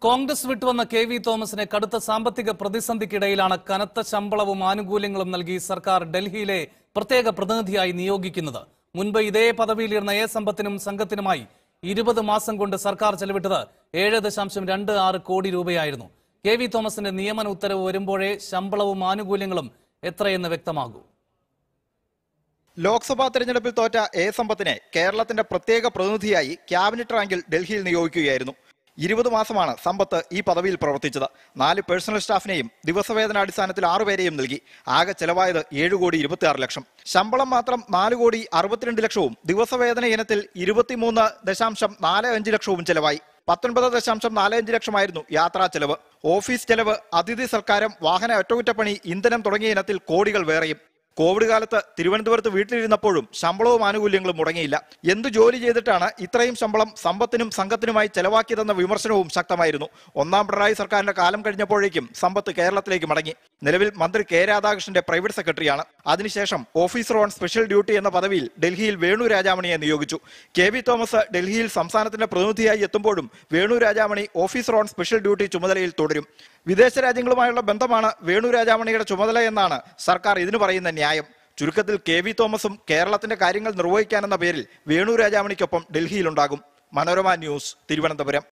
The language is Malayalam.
കോൺഗ്രസ് വിട്ടുവന്ന കെ വി തോമസിനെ കടുത്ത സാമ്പത്തിക പ്രതിസന്ധിക്കിടയിലാണ് കനത്ത ശമ്പളവും ആനുകൂല്യങ്ങളും നൽകി സർക്കാർ ഡൽഹിയിലെ പ്രത്യേക പ്രതിനിധിയായി നിയോഗിക്കുന്നത് മുൻപ് ഇതേ പദവിയിലിരുന്ന എ സമ്പത്തിനും സംഘത്തിനുമായി ഇരുപത് മാസം കൊണ്ട് സർക്കാർ ചെലവിട്ടത് ഏഴ് ദശാംശം രണ്ട് ആറ് കോടി രൂപയായിരുന്നു കെ വി തോമസിന്റെ നിയമന ഉത്തരവ് വരുമ്പോഴേ ശമ്പളവും ആനുകൂല്യങ്ങളും എത്രയെന്ന് വ്യക്തമാകൂ ലോക്സഭാ തെരഞ്ഞെടുപ്പിൽ തോറ്റ എ സമ്പത്തിനെ കേരളത്തിന്റെ പ്രത്യേക പ്രതിനിധിയായി ക്യാബിനറ്റ് റാങ്കിൽ ഡൽഹിയിൽ നിയോഗിക്കുകയായിരുന്നു ഇരുപത് മാസമാണ് സമ്പത്ത് ഈ പദവിയിൽ പ്രവർത്തിച്ചത് നാല് പേഴ്സണൽ സ്റ്റാഫിനെയും ദിവസവേതന അടിസ്ഥാനത്തിൽ ആറുപേരെയും നൽകി ആകെ ചെലവായത് ഏഴ് കോടി ഇരുപത്തിയാറ് ലക്ഷം ശമ്പളം മാത്രം നാല് കോടി അറുപത്തിരണ്ട് ലക്ഷവും ദിവസവേതന ഇനത്തിൽ ഇരുപത്തിമൂന്ന് ദശാംശം നാല് അഞ്ച് ലക്ഷവും ചെലവായി പത്തൊൻപത് ദശാംശം നാല് അഞ്ച് ലക്ഷമായിരുന്നു യാത്രാ ചെലവ് ഓഫീസ് ചെലവ് അതിഥി സൽക്കാരം വാഹന അറ്റകുറ്റപ്പണി ഇന്ധനം തുടങ്ങിയ ഇനത്തിൽ കോടികൾ വേറെയും കോവിഡ് കാലത്ത് തിരുവനന്തപുരത്ത് വീട്ടിലിരുന്നപ്പോഴും ശമ്പളവും ആനുകൂല്യങ്ങളും മുടങ്ങിയില്ല എന്തു ജോലി ചെയ്തിട്ടാണ് ഇത്രയും ശമ്പളം സമ്പത്തിനും സംഘത്തിനുമായി ചെലവാക്കിയതെന്ന വിമർശനവും ശക്തമായിരുന്നു ഒന്നാം പിണറായി സർക്കാരിന്റെ കാലം കഴിഞ്ഞപ്പോഴേക്കും സമ്പത്ത് കേരളത്തിലേക്ക് മടങ്ങി നിലവിൽ മന്ത്രി കെ രാധാകൃഷ്ണന്റെ പ്രൈവറ്റ് സെക്രട്ടറിയാണ് അതിനുശേഷം ഓഫീസർ ഓൺ സ്പെഷ്യൽ ഡ്യൂട്ടി എന്ന പദവിയിൽ ഡൽഹിയിൽ വേണു രാജാമണിയെ നിയോഗിച്ചു കെ വി തോമസ് ഡൽഹിയിൽ സംസ്ഥാനത്തിന്റെ പ്രതിനിധിയായി എത്തുമ്പോഴും Venu Rajamani officer on special duty ചുമതലയിൽ തുടരും വിദേശ രാജ്യങ്ങളുമായുള്ള ബന്ധമാണ് വേണു രാജാമണിയുടെ ചുമതല എന്നാണ് സർക്കാർ ഇതിനു പറയുന്ന ന്യായം ചുരുക്കത്തിൽ കെ വി തോമസും കേരളത്തിന്റെ കാര്യങ്ങൾ നിർവഹിക്കാനെന്ന പേരിൽ വേണു രാജാമണിക്കൊപ്പം ഡൽഹിയിലുണ്ടാകും മനോരമ ന്യൂസ് തിരുവനന്തപുരം